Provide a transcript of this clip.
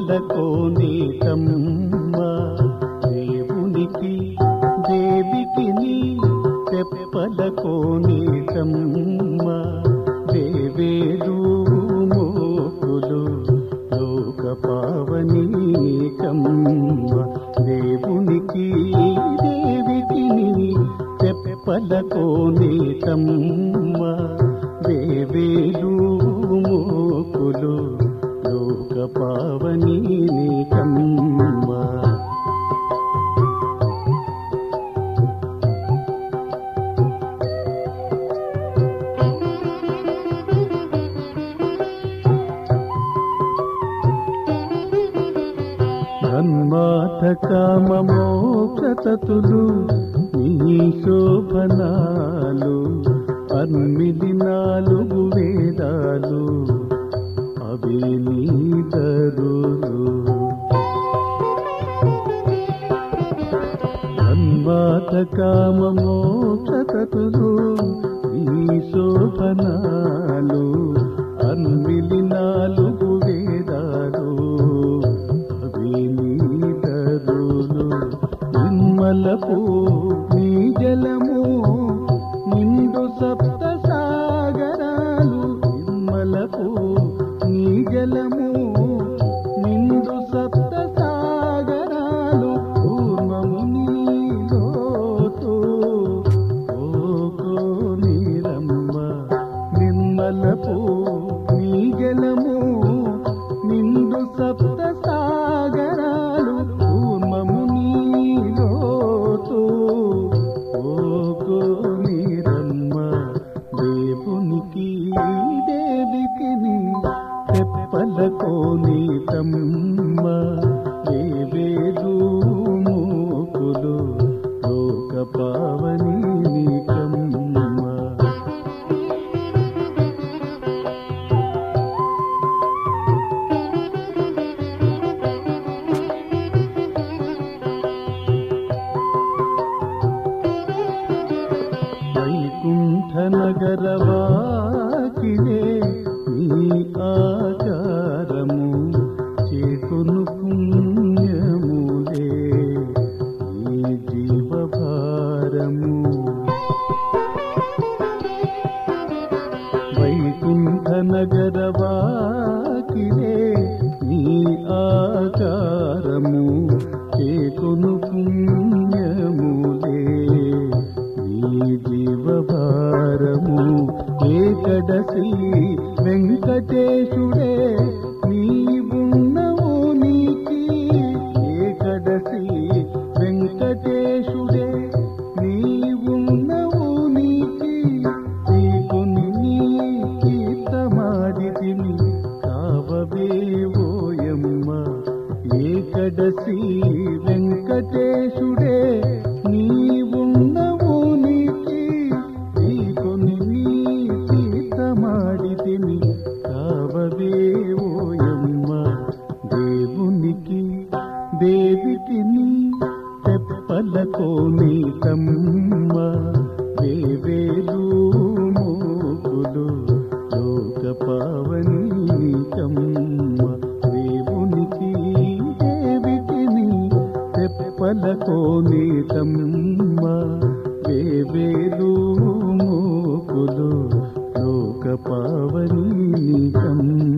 తెప్పలకోనేటమ్మ దేవునికి దేవికి నీ తెప్పలకోనేటమ్మ దేవేరు మోకులు లోక పావనీకమ్మ దేవునికి దేవికి నీ తెప్పలకోనేటమ్మ దేవేరు మోకులు లోక పావనీకమ్మ మన్మాథ కామమోక్షతతులు నీ శోభనాలు అన్మిది నాలుగు వేదాలు అవి నీ దరులు మన్మాథ కామమోక్షతతులు నీ శోభనాలు అన్మిలి నాలుగు వేదాలు అవి నీ దరులు నిర్మలపు నీ జలము నిండు సప్త సాగరాలు నిర్మలపు నీ జలము నిండు సప్త సాగరాలు పూర్వము నీలోతు ఓకో నీరమ్మ నిర్మలపు నీ జలము నిండు సప్త సాగరాలు కూర్మము నీలోతు ఓకో నీరమ్మ దేవునికి దేవికి నీ తెప్పలకో నీతమ్మ దేవేదు మూకులు లోక పావని నీకమ్మ వైకుంఠ నగరవాకిలే నీ ఆచారము చేకును పుణ్యములే ఈ జీవభారము వైకుంఠ నగరవాకిలే నీ ఆచారము చేకును పుణ్యములే ఈ జీవభారము ఏకడసి వెంకటేశుడే నీవున్నవు నీకి ఏకడసి వెంకటేశుడే నీవున్నవు నీకి నీకుని నీ కీర్తమాడితిమి కావవేవోయమ్మ ఏకడసి వెంకటేశుడే నీవున్నవు నీకి నీకుని నీ కీర్తమాడితిమి కావవేవోయమ్మ దేవునికి దేవికి నీ తెప్పలకో నీతమ్మ దేవేలు మోకులు లోక పావని నీకమ్మ దేవునికి దేవికి నీ తెప్పలకో నీతమ్మ దేవేలు మోకులు లోక పావని నీకమ్మ